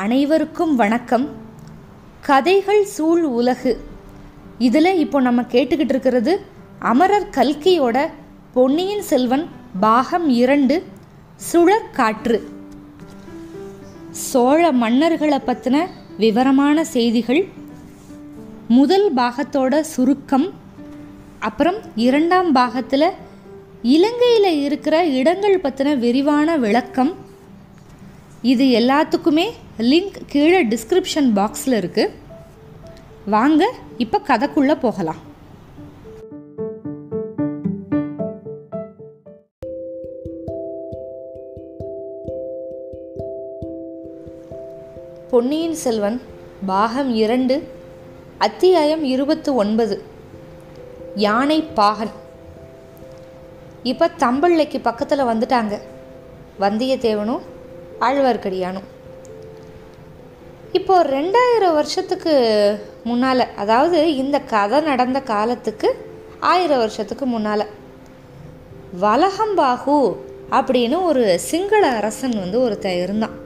அனைவருக்கும் வணக்கம் கதைகள் சூழ் உலகு இதில் இப்போ நம்ம கேட்டுக்கிட்டு இருக்கிறது அமரர் கல்கியோட பொன்னியின் செல்வன் பாகம் இரண்டு சுழற்காற்று சோழ மன்னர்களை பற்றின விவரமான செய்திகள் முதல் பாகத்தோட சுருக்கம் அப்புறம் இரண்டாம் பாகத்தில் இலங்கையில் இருக்கிற இடங்கள் பற்றின விரிவான விளக்கம் இது எல்லாத்துக்குமே லிங்க் கீழே டிஸ்கிரிப்ஷன் பாக்ஸில் இருக்குது வாங்க இப்போ கதைக்குள்ளே போகலாம் பொன்னியின் செல்வன் பாகம் இரண்டு அத்தியாயம் இருபத்து ஒன்பது யானை பாகன் இப்போ தம்பள்ளைக்கு பக்கத்தில் வந்துட்டாங்க வந்தியத்தேவனும் ஆழ்வார்க்கடியானும் இப்போ ரெண்டாயிரம் வருஷத்துக்கு முன்னால் அதாவது இந்த கதை நடந்த காலத்துக்கு ஆயிரம் வருஷத்துக்கு முன்னால் வலகம்பாகு அப்படின்னு ஒரு சிங்கள அரசன் வந்து ஒருத்தன் இருந்தான்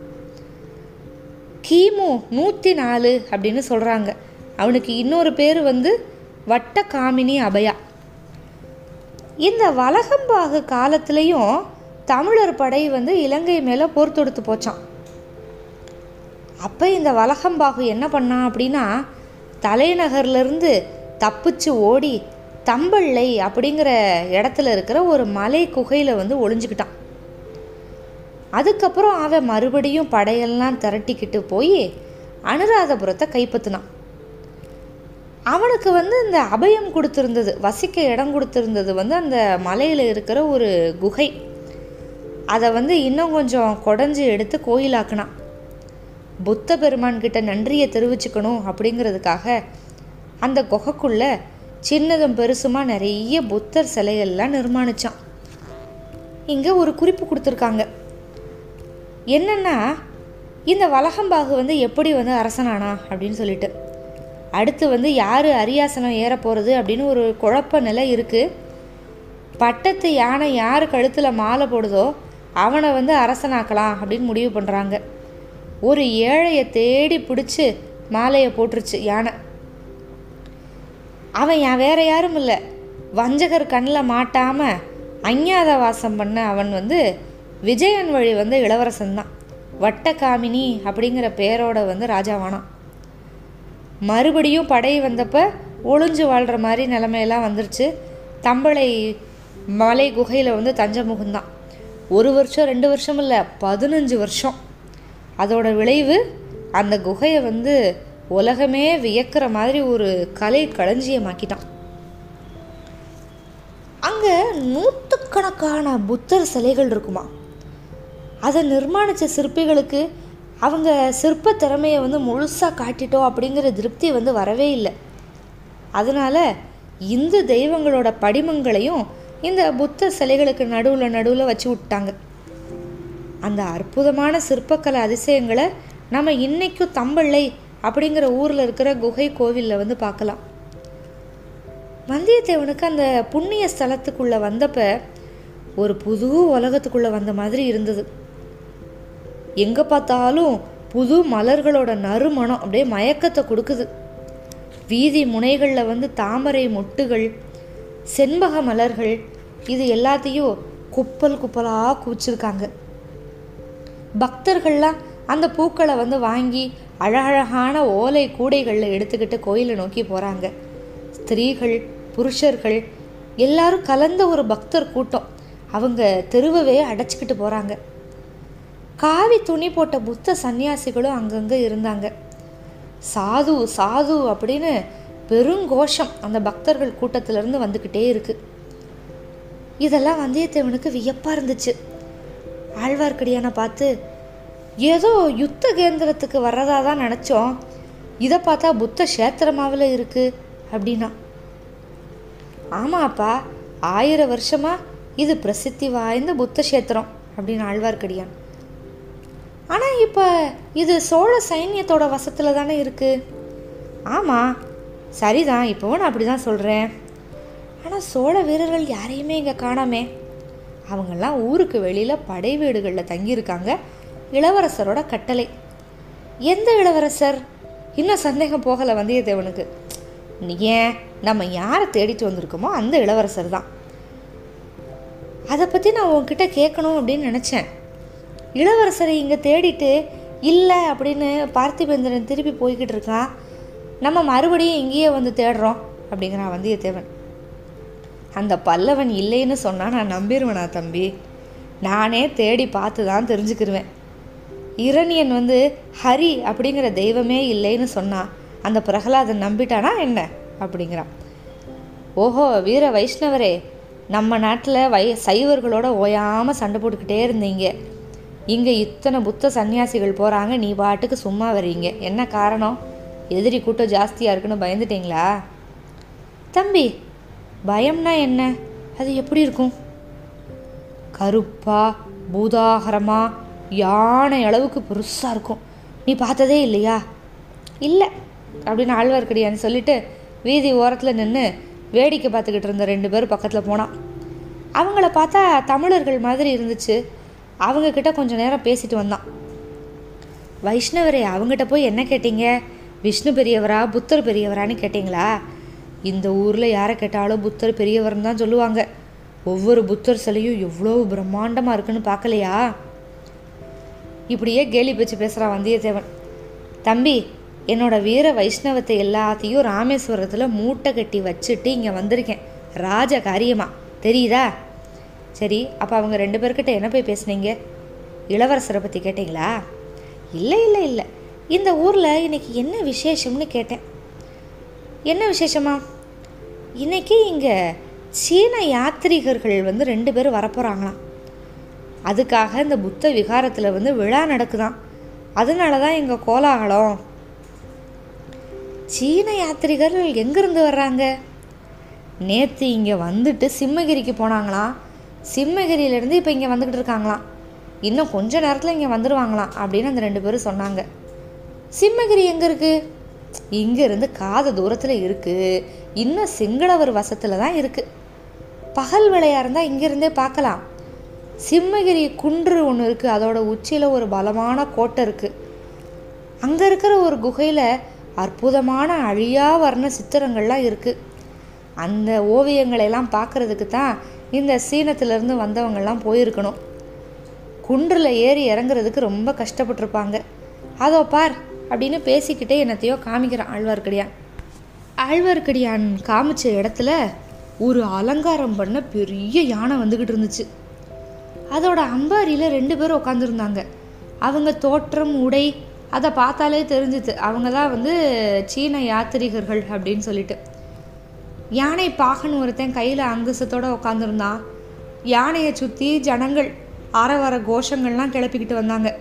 கிமு நூற்றி நாலு அப்படின்னு சொல்கிறாங்க அவனுக்கு இன்னொரு பேர் வந்து வட்ட காமினி அபயா இந்த வலகம்பாகு காலத்துலேயும் தமிழர் படை வந்து இலங்கை மேலே போர் தொடுத்து போச்சான் அப்போ இந்த வலகம்பாகு என்ன பண்ணான் அப்படின்னா தலைநகர்லேருந்து தப்பிச்சு ஓடி தம்பள்ளை அப்படிங்கிற இடத்துல இருக்கிற ஒரு மலை குகையில் வந்து ஒளிஞ்சுக்கிட்டான் அதுக்கப்புறம் அவன் மறுபடியும் படையெல்லாம் திரட்டிக்கிட்டு போய் அனுராதபுரத்தை கைப்பற்றினான் அவனுக்கு வந்து இந்த அபயம் கொடுத்துருந்தது வசிக்க இடம் கொடுத்துருந்தது வந்து அந்த மலையில் இருக்கிற ஒரு குகை அதை வந்து இன்னும் கொஞ்சம் குடஞ்சி எடுத்து கோயிலாக்குனான் புத்த பெருமான் கிட்ட நன்றியை தெரிவிச்சுக்கணும் அப்படிங்கிறதுக்காக அந்த குகைக்குள்ளே சின்னதும் பெருசுமா நிறைய புத்தர் சிலையெல்லாம் நிர்மாணித்தான் இங்கே ஒரு குறிப்பு கொடுத்துருக்காங்க என்னென்னா இந்த வலகம்பாகு வந்து எப்படி வந்து அரசனானா அப்படின்னு சொல்லிட்டு அடுத்து வந்து யார் அரியாசனம் ஏற போகிறது அப்படின்னு ஒரு குழப்ப நிலை இருக்குது பட்டத்து யானை யார் கழுத்தில் மாலை போடுதோ அவனை வந்து அரசனாக்கலாம் அப்படின்னு முடிவு பண்ணுறாங்க ஒரு ஏழையை தேடி பிடிச்சி மாலையை போட்டுருச்சு யானை அவன் யா வேற யாரும் இல்லை வஞ்சகர் கண்ணில் மாட்டாமல் அஞ்ஞாத வாசம் பண்ண அவன் வந்து விஜயன் வழி வந்து இளவரசன் தான் வட்டகாமினி அப்படிங்கிற பேரோட வந்து ராஜாவானான் மறுபடியும் படை வந்தப்போ ஒளிஞ்சு வாழ்கிற மாதிரி நிலமையெல்லாம் வந்துருச்சு தம்பளை மலை குகையில் வந்து தஞ்சம் முகுந்தான் ஒரு வருஷம் ரெண்டு வருஷம் இல்லை பதினஞ்சு வருஷம் அதோட விளைவு அந்த குகையை வந்து உலகமே வியக்கிற மாதிரி ஒரு கலை களஞ்சியமாக்கிட்டான் அங்கே நூற்றுக்கணக்கான புத்தர் சிலைகள் இருக்குமா அதை நிர்மாணித்த சிற்பிகளுக்கு அவங்க சிற்ப திறமையை வந்து முழுசாக காட்டிட்டோம் அப்படிங்கிற திருப்தி வந்து வரவே இல்லை அதனால் இந்து தெய்வங்களோட படிமங்களையும் இந்த புத்த சிலைகளுக்கு நடுவில் நடுவில் வச்சு விட்டாங்க அந்த அற்புதமான சிற்பக்கலை அதிசயங்களை நம்ம இன்னைக்கும் தம்பள்ளை அப்படிங்கிற ஊரில் இருக்கிற குகை கோவிலில் வந்து பார்க்கலாம் வந்தியத்தேவனுக்கு அந்த புண்ணிய ஸ்தலத்துக்குள்ளே வந்தப்ப ஒரு புது உலகத்துக்குள்ளே வந்த மாதிரி இருந்தது எங்கே பார்த்தாலும் புது மலர்களோட நறுமணம் அப்படியே மயக்கத்தை கொடுக்குது வீதி முனைகளில் வந்து தாமரை மொட்டுகள் செண்பக மலர்கள் இது எல்லாத்தையும் குப்பல் குப்பலாக குவிச்சிருக்காங்க பக்தர்கள்லாம் அந்த பூக்களை வந்து வாங்கி அழகழகான ஓலை கூடைகளில் எடுத்துக்கிட்டு கோயிலை நோக்கி போகிறாங்க ஸ்திரீகள் புருஷர்கள் எல்லாரும் கலந்த ஒரு பக்தர் கூட்டம் அவங்க தெருவவே அடைச்சிக்கிட்டு போகிறாங்க காவி துணி போட்ட புத்த சன்னியாசிகளும் அங்கங்கே இருந்தாங்க சாது சாது அப்படின்னு பெருங்கோஷம் அந்த பக்தர்கள் கூட்டத்திலேருந்து வந்துக்கிட்டே இருக்கு இதெல்லாம் வந்தியத்தேவனுக்கு வியப்பாக இருந்துச்சு ஆழ்வார்க்கடியானை பார்த்து ஏதோ யுத்த கேந்திரத்துக்கு வர்றதா தான் நினச்சோம் இதை பார்த்தா புத்த கஷேத்திரமாவில் இருக்குது அப்படின்னா ஆமாப்பா ஆயிரம் வருஷமாக இது பிரசித்தி வாய்ந்த புத்த கஷேத்திரம் அப்படின்னு ஆழ்வார்க்கடியான் ஆனால் இப்போ இது சோழ சைன்யத்தோட வசத்தில் தானே இருக்குது ஆமாம் சரிதான் இப்போவும் நான் அப்படி தான் சொல்கிறேன் ஆனால் சோழ வீரர்கள் யாரையுமே இங்கே காணாமே அவங்கெல்லாம் ஊருக்கு வெளியில் படை வீடுகளில் தங்கியிருக்காங்க இளவரசரோட கட்டளை எந்த இளவரசர் இன்னும் சந்தேகம் போகலை வந்தியத்தேவனுக்கு ஏன் நம்ம யாரை தேடிட்டு வந்திருக்கோமோ அந்த இளவரசர் தான் அதை பற்றி நான் உன்கிட்ட கேட்கணும் அப்படின்னு நினச்சேன் இளவரசரை இங்கே தேடிட்டு இல்லை அப்படின்னு பார்த்திபேந்திரன் திருப்பி போய்கிட்டு இருக்கான் நம்ம மறுபடியும் இங்கேயே வந்து தேடுறோம் அப்படிங்கிறான் வந்தியத்தேவன் அந்த பல்லவன் இல்லைன்னு சொன்னால் நான் நம்பிடுவேனா தம்பி நானே தேடி பார்த்து தான் தெரிஞ்சுக்கிருவேன் இரணியன் வந்து ஹரி அப்படிங்கிற தெய்வமே இல்லைன்னு சொன்னான் அந்த பிரகலாதன் நம்பிட்டானா என்ன அப்படிங்கிறான் ஓஹோ வீர வைஷ்ணவரே நம்ம நாட்டில் வை சைவர்களோட ஓயாமல் சண்டை போட்டுக்கிட்டே இருந்தீங்க இங்கே இத்தனை புத்த சன்னியாசிகள் போகிறாங்க நீ பாட்டுக்கு சும்மா வர்றீங்க என்ன காரணம் எதிரி கூட்டம் ஜாஸ்தியாக இருக்குன்னு பயந்துட்டீங்களா தம்பி பயம்னா என்ன அது எப்படி இருக்கும் கருப்பா பூதாகரமா யானை அளவுக்கு பெருசாக இருக்கும் நீ பார்த்ததே இல்லையா இல்லை அப்படின்னு ஆழ்வார்க்கடியான்னு சொல்லிட்டு வீதி ஓரத்தில் நின்று வேடிக்கை பார்த்துக்கிட்டு இருந்த ரெண்டு பேர் பக்கத்தில் போனான் அவங்கள பார்த்தா தமிழர்கள் மாதிரி இருந்துச்சு அவங்கக்கிட்ட கொஞ்சம் நேரம் பேசிட்டு வந்தான் வைஷ்ணவரே அவங்ககிட்ட போய் என்ன கேட்டீங்க விஷ்ணு பெரியவரா புத்தர் பெரியவரான்னு கேட்டிங்களா இந்த ஊரில் யாரை கேட்டாலும் புத்தர் பெரியவர்னு தான் சொல்லுவாங்க ஒவ்வொரு புத்தர் சிலையும் எவ்வளோ பிரம்மாண்டமாக இருக்குன்னு பார்க்கலையா இப்படியே கேலி பேச்சு பேசுகிறான் வந்தியத்தேவன் தம்பி என்னோட வீர வைஷ்ணவத்தை எல்லாத்தையும் ராமேஸ்வரத்தில் மூட்டை கட்டி வச்சுட்டு இங்கே வந்திருக்கேன் ராஜ காரியமா தெரியுதா சரி அப்போ அவங்க ரெண்டு பேர்கிட்ட என்ன போய் பேசுனீங்க இளவரசரை பற்றி கேட்டிங்களா இல்லை இல்லை இல்லை இந்த ஊரில் இன்னைக்கு என்ன விசேஷம்னு கேட்டேன் என்ன விசேஷமா இன்னைக்கு இங்கே சீன யாத்ரீகர்கள் வந்து ரெண்டு பேரும் வரப்போகிறாங்களாம் அதுக்காக இந்த புத்த விகாரத்தில் வந்து விழா நடக்குதாம் அதனால தான் எங்கள் கோலாகலம் சீன யாத்திரிகர்கள் எங்கேருந்து வர்றாங்க நேற்று இங்கே வந்துட்டு சிம்மகிரிக்கு போனாங்களாம் சிம்மகிரியிலேருந்து இப்போ இங்கே வந்துக்கிட்டு இருக்காங்களாம் இன்னும் கொஞ்ச நேரத்தில் இங்கே வந்துடுவாங்களாம் அப்படின்னு அந்த ரெண்டு பேரும் சொன்னாங்க சிம்மகிரி எங்கே இருக்குது இங்கேருந்து காத தூரத்தில் இருக்குது இன்னும் சிங்களவர் வசத்தில் தான் இருக்குது பகல் வேலையாக இருந்தால் இங்கேருந்தே பார்க்கலாம் சிம்மகிரி குன்று ஒன்று இருக்குது அதோட உச்சியில் ஒரு பலமான கோட்டை இருக்குது அங்கே இருக்கிற ஒரு குகையில் அற்புதமான அழியா வர்ண சித்திரங்கள்லாம் இருக்குது அந்த ஓவியங்களையெல்லாம் பார்க்குறதுக்கு தான் இந்த சீனத்திலேருந்து வந்தவங்கெல்லாம் போயிருக்கணும் குன்றில் ஏறி இறங்குறதுக்கு ரொம்ப கஷ்டப்பட்டிருப்பாங்க அதோ பார் அப்படின்னு பேசிக்கிட்டே என்னத்தையோ காமிக்கிறான் ஆழ்வார்க்கடியான் ஆழ்வார்க்கடியான் காமிச்ச இடத்துல ஒரு அலங்காரம் பண்ண பெரிய யானை வந்துக்கிட்டு இருந்துச்சு அதோட அம்பாரியில் ரெண்டு பேரும் உட்காந்துருந்தாங்க அவங்க தோற்றம் உடை அதை பார்த்தாலே தெரிஞ்சுது அவங்க தான் வந்து சீன யாத்திரிகர்கள் அப்படின்னு சொல்லிட்டு யானை பாகன் ஒருத்தன் கையில் அங்குசத்தோடு உட்காந்துருந்தான் யானையை சுற்றி ஜனங்கள் அறவர கோஷங்கள்லாம் கிளப்பிக்கிட்டு வந்தாங்க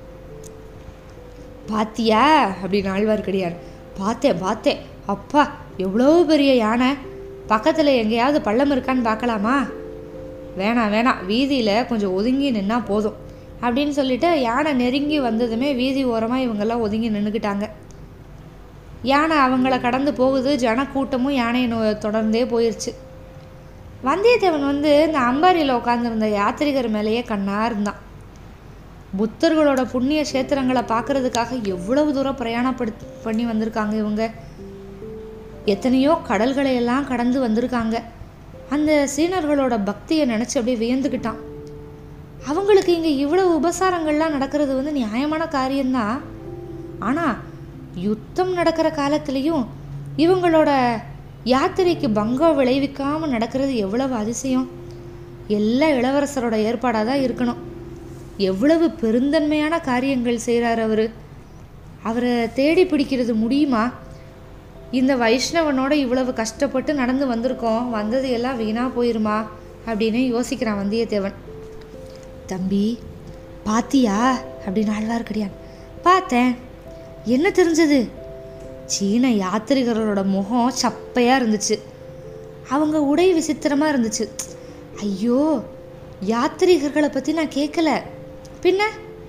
பாத்தியா அப்படின்னு ஆழ்வார்க்கடியார் பார்த்தேன் பார்த்தேன் அப்பா எவ்வளோ பெரிய யானை பக்கத்தில் எங்கேயாவது பள்ளம் இருக்கான்னு பார்க்கலாமா வேணாம் வேணாம் வீதியில் கொஞ்சம் ஒதுங்கி நின்னா போதும் அப்படின்னு சொல்லிட்டு யானை நெருங்கி வந்ததுமே வீதி ஓரமாக இவங்கெல்லாம் ஒதுங்கி நின்றுக்கிட்டாங்க யானை அவங்கள கடந்து போகுது ஜனக்கூட்டமும் யானையை நோ தொடர்ந்தே போயிடுச்சு வந்தியத்தேவன் வந்து இந்த அம்பாரியில் உட்காந்துருந்த யாத்திரிகர் மேலேயே கண்ணா இருந்தான் புத்தர்களோட புண்ணிய கஷேத்திரங்களை பார்க்கறதுக்காக எவ்வளவு தூரம் பிரயாணப்படு பண்ணி வந்திருக்காங்க இவங்க எத்தனையோ கடல்களை எல்லாம் கடந்து வந்திருக்காங்க அந்த சீனர்களோட பக்தியை நினச்சி அப்படியே வியந்துக்கிட்டான் அவங்களுக்கு இங்கே இவ்வளவு உபசாரங்கள்லாம் நடக்கிறது வந்து நியாயமான காரியம்தான் ஆனால் யுத்தம் நடக்கிற காலத்துலேயும் இவங்களோட யாத்திரைக்கு பங்கம் விளைவிக்காமல் நடக்கிறது எவ்வளவு அதிசயம் எல்லா இளவரசரோட ஏற்பாடாக தான் இருக்கணும் எவ்வளவு பெருந்தன்மையான காரியங்கள் செய்கிறார் அவர் அவரை தேடி பிடிக்கிறது முடியுமா இந்த வைஷ்ணவனோட இவ்வளவு கஷ்டப்பட்டு நடந்து வந்திருக்கோம் வந்தது எல்லாம் வீணாக போயிருமா அப்படின்னு யோசிக்கிறான் வந்தியத்தேவன் தம்பி பாத்தியா அப்படின்னு ஆழ்வார்க்கடியான் பார்த்தேன் என்ன தெரிஞ்சது சீன யாத்திரிகர்களோட முகம் சப்பையாக இருந்துச்சு அவங்க உடை விசித்திரமாக இருந்துச்சு ஐயோ யாத்திரிகர்களை பற்றி நான் கேட்கல பின்ன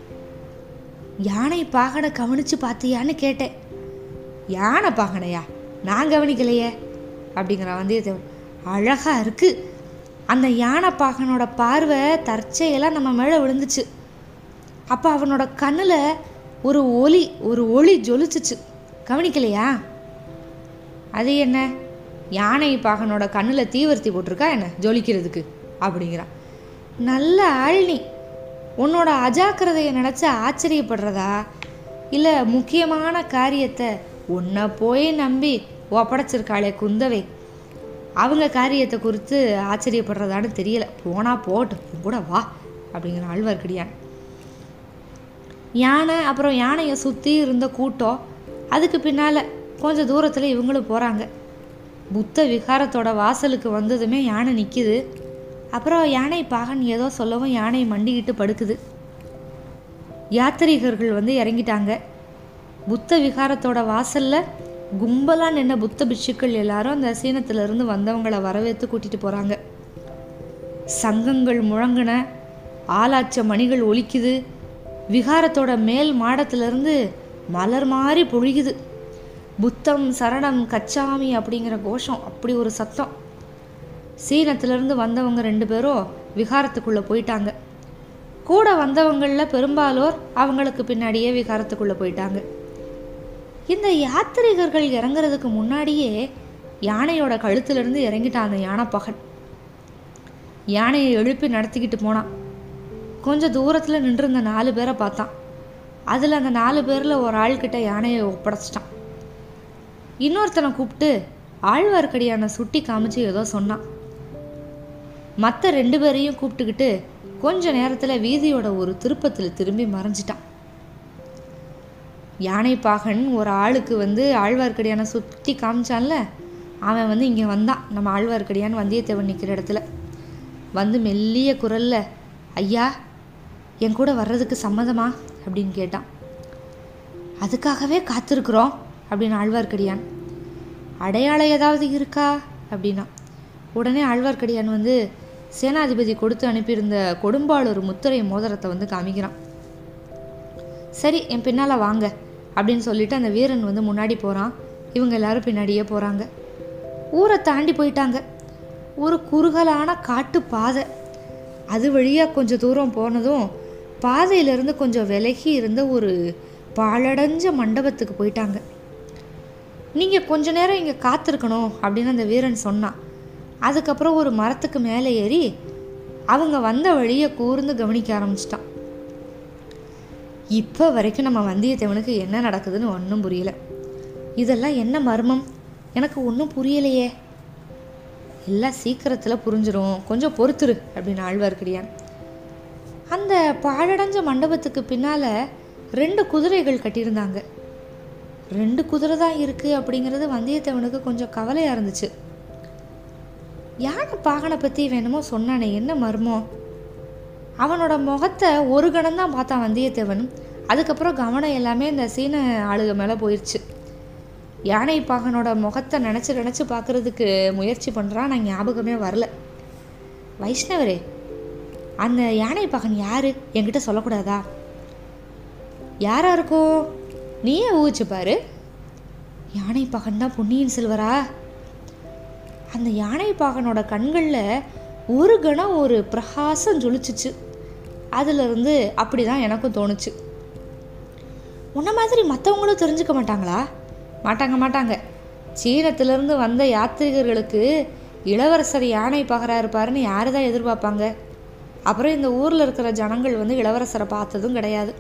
யானை பாகனை கவனிச்சு பார்த்தியான்னு கேட்டேன் யானை பாகனையா நான் கவனிக்கலையே அப்படிங்கிற வந்தியத்தேவன் அழகா இருக்கு அந்த யானை பாகனோட பார்வை தற்செயலாக நம்ம மேலே விழுந்துச்சு அப்போ அவனோட கண்ணில் ஒரு ஒலி ஒரு ஒளி ஜொலிச்சிச்சு கவனிக்கலையா அது என்ன யானை பாகனோட கண்ணில் தீவர்த்தி போட்டிருக்கா என்ன ஜொலிக்கிறதுக்கு அப்படிங்கிறான் நல்ல ஆழ்னி உன்னோட அஜாக்கிரதையை நினச்சி ஆச்சரியப்படுறதா இல்லை முக்கியமான காரியத்தை உன்னை போய் நம்பி ஒப்படைச்சிருக்காளே குந்தவை அவங்க காரியத்தை குறித்து ஆச்சரியப்படுறதான்னு தெரியல போனா போட்டு என் கூட வா அப்படிங்கிற ஆழ்வார்க்கடியான் யானை அப்புறம் யானையை சுற்றி இருந்த கூட்டம் அதுக்கு பின்னால் கொஞ்சம் தூரத்தில் இவங்களும் போகிறாங்க புத்த விகாரத்தோட வாசலுக்கு வந்ததுமே யானை நிற்கிது அப்புறம் யானை பாகன் ஏதோ சொல்லவும் யானை மண்டிக்கிட்டு படுக்குது யாத்திரிகர்கள் வந்து இறங்கிட்டாங்க புத்த விகாரத்தோட வாசலில் கும்பலாக நின்ன புத்த பிட்சுக்கள் எல்லாரும் அந்த சீனத்திலிருந்து வந்தவங்களை வரவேற்று கூட்டிகிட்டு போகிறாங்க சங்கங்கள் முழங்கின ஆலாச்ச மணிகள் ஒலிக்குது விகாரத்தோட மேல் மாடத்திலிருந்து மலர் மாறி பொழியுது புத்தம் சரணம் கச்சாமி அப்படிங்கிற கோஷம் அப்படி ஒரு சத்தம் சீனத்திலிருந்து வந்தவங்க ரெண்டு பேரும் விகாரத்துக்குள்ளே போயிட்டாங்க கூட வந்தவங்களில் பெரும்பாலோர் அவங்களுக்கு பின்னாடியே விகாரத்துக்குள்ளே போயிட்டாங்க இந்த யாத்திரிகர்கள் இறங்குறதுக்கு முன்னாடியே யானையோட கழுத்திலிருந்து இறங்கிட்டான் அந்த யானைப்பகன் யானையை எழுப்பி நடத்திக்கிட்டு போனான் கொஞ்சம் தூரத்தில் நின்றிருந்த நாலு பேரை பார்த்தான் அதில் அந்த நாலு பேரில் ஒரு ஆள்கிட்ட யானையை ஒப்படைச்சிட்டான் இன்னொருத்தனை கூப்பிட்டு ஆழ்வார்க்கடியான சுட்டி காமிச்சு ஏதோ சொன்னான் மற்ற ரெண்டு பேரையும் கூப்பிட்டுக்கிட்டு கொஞ்ச நேரத்தில் வீதியோட ஒரு திருப்பத்தில் திரும்பி மறைஞ்சிட்டான் யானைப்பாகன் ஒரு ஆளுக்கு வந்து ஆழ்வார்க்கடியான சுற்றி காமிச்சான்ல அவன் வந்து இங்கே வந்தான் நம்ம ஆழ்வார்க்கடியான் வந்தியத்தேவன் நிற்கிற இடத்துல வந்து மெல்லிய குரல்ல ஐயா என் கூட வர்றதுக்கு சம்மதமா அப்படின்னு கேட்டான் அதுக்காகவே காத்திருக்கிறோம் அப்படின்னு ஆழ்வார்க்கடியான் அடையாளம் ஏதாவது இருக்கா அப்படின்னா உடனே ஆழ்வார்க்கடியான் வந்து சேனாதிபதி கொடுத்து அனுப்பியிருந்த கொடும்பாளூர் முத்திரை மோதிரத்தை வந்து காமிக்கிறான் சரி என் பின்னால் வாங்க அப்படின்னு சொல்லிட்டு அந்த வீரன் வந்து முன்னாடி போகிறான் இவங்க எல்லாரும் பின்னாடியே போகிறாங்க ஊரை தாண்டி போயிட்டாங்க ஒரு குறுகலான காட்டு பாதை அது வழியாக கொஞ்சம் தூரம் போனதும் பாதையிலேருந்து கொஞ்சம் விலகி இருந்த ஒரு பாழடைஞ்ச மண்டபத்துக்கு போயிட்டாங்க நீங்கள் கொஞ்ச நேரம் இங்கே காத்திருக்கணும் அப்படின்னு அந்த வீரன் சொன்னான் அதுக்கப்புறம் ஒரு மரத்துக்கு மேலே ஏறி அவங்க வந்த வழியை கூர்ந்து கவனிக்க ஆரம்பிச்சிட்டான் இப்போ வரைக்கும் நம்ம வந்தியத்தேவனுக்கு என்ன நடக்குதுன்னு ஒன்றும் புரியல இதெல்லாம் என்ன மர்மம் எனக்கு ஒன்றும் புரியலையே எல்லாம் சீக்கிரத்தில் புரிஞ்சிடும் கொஞ்சம் பொறுத்துரு அப்படின்னு ஆழ்வார்க்கடியான் அந்த பாழடைஞ்ச மண்டபத்துக்கு பின்னால் ரெண்டு குதிரைகள் கட்டியிருந்தாங்க ரெண்டு குதிரை தான் இருக்குது அப்படிங்கிறது வந்தியத்தேவனுக்கு கொஞ்சம் கவலையாக இருந்துச்சு யானை பாகனை பற்றி வேணுமோ சொன்னானே என்ன மர்மம் அவனோட முகத்தை ஒரு கணம் தான் பார்த்தான் வந்தியத்தேவன் அதுக்கப்புறம் கவனம் எல்லாமே இந்த சீன ஆளுக மேலே போயிடுச்சு யானை பாகனோட முகத்தை நினச்சி நினச்சி பார்க்குறதுக்கு முயற்சி பண்ணுறான் நான் ஞாபகமே வரல வைஷ்ணவரே அந்த யானை பாகன் யார் என்கிட்ட சொல்லக்கூடாதா யாரா இருக்கும் நீயே ஊகிச்சு பாரு யானை பாகன் தான் பொன்னியின் செல்வரா அந்த யானை பாகனோட கண்களில் ஒரு கணம் ஒரு பிரகாசம் ஜொலிச்சிச்சு அதிலிருந்து அப்படி தான் எனக்கும் தோணுச்சு உன்ன மாதிரி மற்றவங்களும் தெரிஞ்சுக்க மாட்டாங்களா மாட்டாங்க மாட்டாங்க சீனத்திலிருந்து வந்த யாத்ரீகர்களுக்கு இளவரசர் யானை பாகரா இருப்பாருன்னு யாரு தான் எதிர்பார்ப்பாங்க அப்புறம் இந்த ஊரில் இருக்கிற ஜனங்கள் வந்து இளவரசரை பார்த்ததும் கிடையாது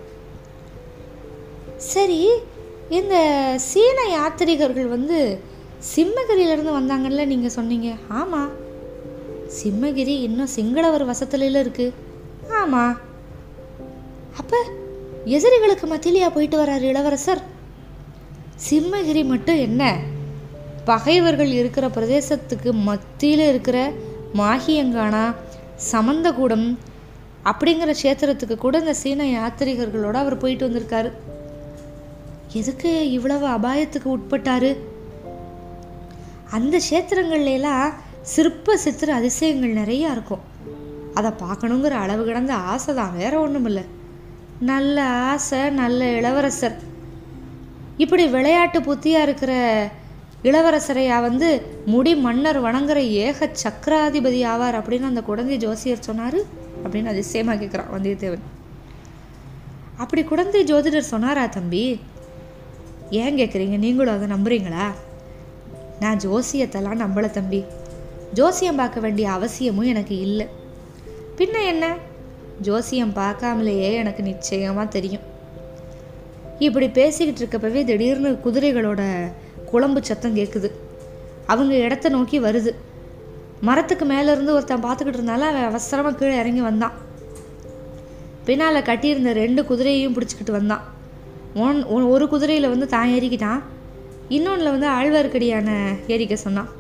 சரி இந்த சீன யாத்திரிகர்கள் வந்து சிம்மகிரியிலேருந்து வந்தாங்கல்ல நீங்கள் சொன்னீங்க ஆமாம் சிம்மகிரி இன்னும் சிங்களவர் வசத்துல இருக்கு ஆமாம் அப்போ எதிரிகளுக்கு மத்தியிலையா போயிட்டு வராரு இளவரசர் சிம்மகிரி மட்டும் என்ன பகைவர்கள் இருக்கிற பிரதேசத்துக்கு மத்தியில் இருக்கிற மாஹியங்கானா சமந்தகூடம் அப்படிங்கிற க்ஷேத்திரத்துக்கு கூட இந்த சீன யாத்திரிகர்களோட அவர் போயிட்டு வந்திருக்காரு எதுக்கு இவ்வளவு அபாயத்துக்கு உட்பட்டாரு அந்த க்ஷேத்திரங்கள்ல எல்லாம் சிற்ப சித்திர அதிசயங்கள் நிறையா இருக்கும் அதை பார்க்கணுங்கிற அளவு கிடந்த ஆசை தான் வேற ஒன்றும் இல்லை நல்ல ஆசை நல்ல இளவரசர் இப்படி விளையாட்டு புத்தியாக இருக்கிற இளவரசரையா வந்து முடி மன்னர் வணங்குற ஏக சக்கராதிபதி ஆவார் அப்படின்னு அந்த குழந்தை ஜோசியர் சொன்னார் அப்படின்னு அதிசயமாக கேட்குறான் வந்தியத்தேவன் அப்படி குழந்தை ஜோதிடர் சொன்னாரா தம்பி ஏன் கேட்குறீங்க நீங்களும் அதை நம்புறீங்களா நான் ஜோசியத்தெல்லாம் நம்பலை தம்பி ஜோசியம் பார்க்க வேண்டிய அவசியமும் எனக்கு இல்லை பின்ன என்ன ஜோசியம் பார்க்காமலேயே எனக்கு நிச்சயமாக தெரியும் இப்படி பேசிக்கிட்டு இருக்கப்பவே திடீர்னு குதிரைகளோட குழம்பு சத்தம் கேட்குது அவங்க இடத்த நோக்கி வருது மரத்துக்கு மேலேருந்து ஒருத்தன் பார்த்துக்கிட்டு இருந்தாலும் அவன் அவசரமாக கீழே இறங்கி வந்தான் பின்னால் கட்டியிருந்த ரெண்டு குதிரையையும் பிடிச்சிக்கிட்டு வந்தான் ஒன் ஒ- ஒரு குதிரையில் வந்து தான் ஏறிக்கிட்டான் இன்னொன்றில் வந்து ஆழ்வார்க்கடியான ஏறிக்க சொன்னான்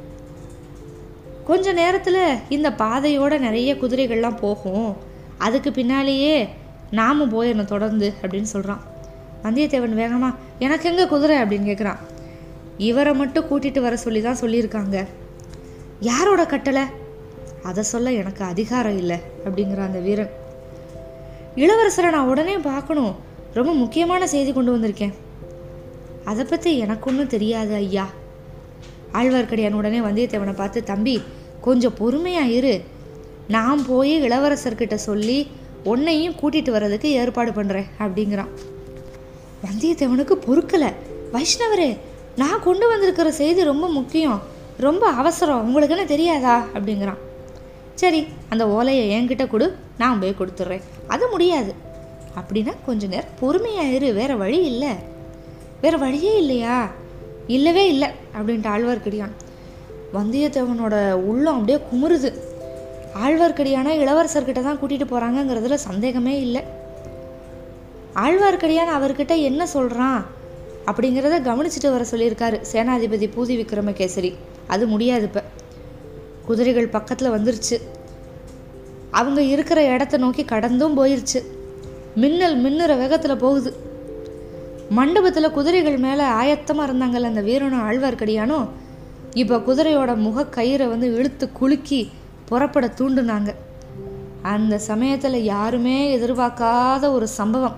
கொஞ்ச நேரத்தில் இந்த பாதையோட நிறைய குதிரைகள்லாம் போகும் அதுக்கு பின்னாலேயே நாமும் போயிடணும் தொடர்ந்து அப்படின்னு சொல்கிறான் வந்தியத்தேவன் வேகமா எனக்கு எங்கே குதிரை அப்படின்னு கேட்குறான் இவரை மட்டும் கூட்டிகிட்டு வர சொல்லி தான் சொல்லியிருக்காங்க யாரோட கட்டளை அதை சொல்ல எனக்கு அதிகாரம் இல்லை அப்படிங்கிற அந்த வீரன் இளவரசரை நான் உடனே பார்க்கணும் ரொம்ப முக்கியமான செய்தி கொண்டு வந்திருக்கேன் அதை பற்றி எனக்கு ஒன்றும் தெரியாது ஐயா ஆழ்வார்க்கடியான் உடனே வந்தியத்தேவனை பார்த்து தம்பி கொஞ்சம் பொறுமையா இரு நான் போய் இளவரசர்கிட்ட சொல்லி உன்னையும் கூட்டிட்டு வர்றதுக்கு ஏற்பாடு பண்ணுறேன் அப்படிங்கிறான் வந்தியத்தேவனுக்கு பொறுக்கலை வைஷ்ணவரே நான் கொண்டு வந்திருக்கிற செய்தி ரொம்ப முக்கியம் ரொம்ப அவசரம் உங்களுக்கு என்ன தெரியாதா அப்படிங்கிறான் சரி அந்த ஓலையை என்கிட்ட கொடு நான் போய் கொடுத்துட்றேன் அது முடியாது அப்படின்னா கொஞ்ச நேரம் பொறுமையாக இரு வேற வழி இல்லை வேற வழியே இல்லையா இல்லவே இல்லை அப்படின்ட்டு ஆழ்வார்க்கடியான் வந்தியத்தேவனோட உள்ளம் அப்படியே குமுறுது ஆழ்வார்க்கடியானா இளவரசர்கிட்ட தான் கூட்டிகிட்டு போகிறாங்கங்கிறதுல சந்தேகமே இல்லை ஆழ்வார்க்கடியான் அவர்கிட்ட என்ன சொல்கிறான் அப்படிங்கிறத கவனிச்சுட்டு வர சொல்லியிருக்காரு சேனாதிபதி பூதி விக்ரமகேசரி அது முடியாது இப்போ குதிரைகள் பக்கத்தில் வந்துருச்சு அவங்க இருக்கிற இடத்த நோக்கி கடந்தும் போயிருச்சு மின்னல் மின்னுற வேகத்தில் போகுது மண்டபத்தில் குதிரைகள் மேலே ஆயத்தமாக இருந்தாங்கல்ல அந்த வீரனும் ஆழ்வார்க்கடியானும் இப்போ குதிரையோட முக கயிறை வந்து இழுத்து குலுக்கி புறப்பட தூண்டுனாங்க அந்த சமயத்தில் யாருமே எதிர்பார்க்காத ஒரு சம்பவம்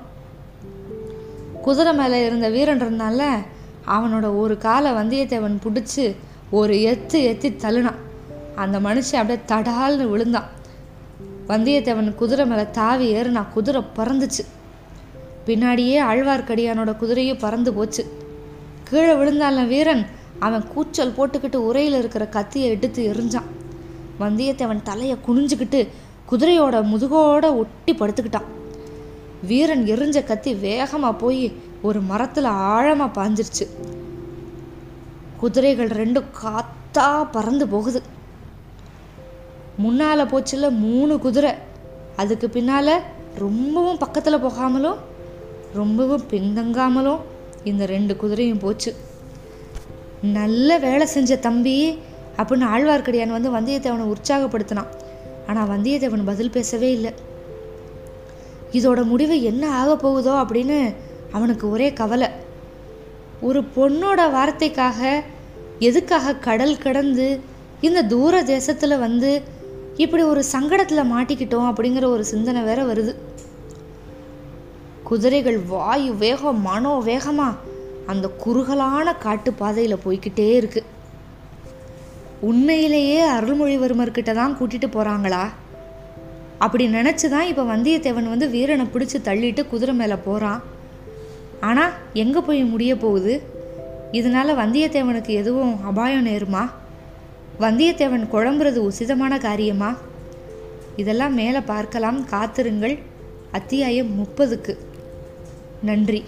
குதிரை மேலே இருந்த வீரன் இருந்தால அவனோட ஒரு காலை வந்தியத்தேவன் பிடிச்சி ஒரு எத்து எத்தி தள்ளுனான் அந்த மனுஷன் அப்படியே தடால்னு விழுந்தான் வந்தியத்தேவன் குதிரை மேலே தாவி ஏறுனா குதிரை பறந்துச்சு பின்னாடியே ஆழ்வார்க்கடியானோட குதிரையும் பறந்து போச்சு கீழே விழுந்தால வீரன் அவன் கூச்சல் போட்டுக்கிட்டு உரையில் இருக்கிற கத்தியை எடுத்து எரிஞ்சான் வந்தியத்தேவன் தலையை குனிஞ்சுக்கிட்டு குதிரையோட முதுகோட ஒட்டி படுத்துக்கிட்டான் வீரன் எரிஞ்ச கத்தி வேகமாக போய் ஒரு மரத்தில் ஆழமாக பாஞ்சிருச்சு குதிரைகள் ரெண்டும் காத்தா பறந்து போகுது முன்னால் போச்சுல மூணு குதிரை அதுக்கு பின்னால் ரொம்பவும் பக்கத்தில் போகாமலும் ரொம்பவும் பின்தங்காமலும் இந்த ரெண்டு குதிரையும் போச்சு நல்ல வேலை செஞ்ச தம்பி அப்படின்னு ஆழ்வார்க்கடியான் வந்து வந்தியத்தேவனை உற்சாகப்படுத்தினான் ஆனால் வந்தியத்தேவன் பதில் பேசவே இல்லை இதோட முடிவு என்ன ஆக போகுதோ அப்படின்னு அவனுக்கு ஒரே கவலை ஒரு பொண்ணோட வார்த்தைக்காக எதுக்காக கடல் கடந்து இந்த தூர தேசத்தில் வந்து இப்படி ஒரு சங்கடத்தில் மாட்டிக்கிட்டோம் அப்படிங்கிற ஒரு சிந்தனை வேற வருது குதிரைகள் வாயு வேகம் மனோ வேகமா அந்த குறுகலான காட்டு பாதையில் போய்க்கிட்டே இருக்கு உண்மையிலேயே அருள்மொழிவர்மர்கிட்ட தான் கூட்டிட்டு போறாங்களா அப்படி நினச்சி தான் இப்போ வந்தியத்தேவன் வந்து வீரனை பிடிச்சி தள்ளிட்டு குதிரை மேலே போகிறான் ஆனால் எங்கே போய் முடிய போகுது இதனால வந்தியத்தேவனுக்கு எதுவும் அபாயம் நேருமா வந்தியத்தேவன் குழம்புறது உசிதமான காரியமா இதெல்லாம் மேலே பார்க்கலாம் காத்திருங்கள் அத்தியாயம் முப்பதுக்கு நன்றி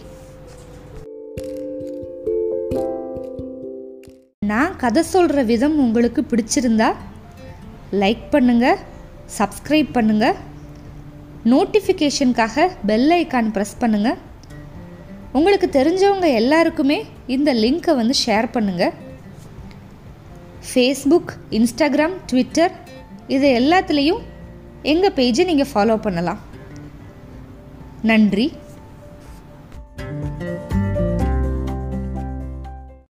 நான் கதை சொல்கிற விதம் உங்களுக்கு பிடிச்சிருந்தா லைக் பண்ணுங்கள் சப்ஸ்கிரைப் பண்ணுங்கள் நோட்டிஃபிகேஷனுக்காக பெல் ஐக்கான் ப்ரெஸ் பண்ணுங்கள் உங்களுக்கு தெரிஞ்சவங்க எல்லாருக்குமே இந்த லிங்க்கை வந்து ஷேர் பண்ணுங்கள் ஃபேஸ்புக் இன்ஸ்டாகிராம் ட்விட்டர் இது எல்லாத்துலேயும் எங்கள் பேஜை நீங்கள் ஃபாலோ பண்ணலாம் நன்றி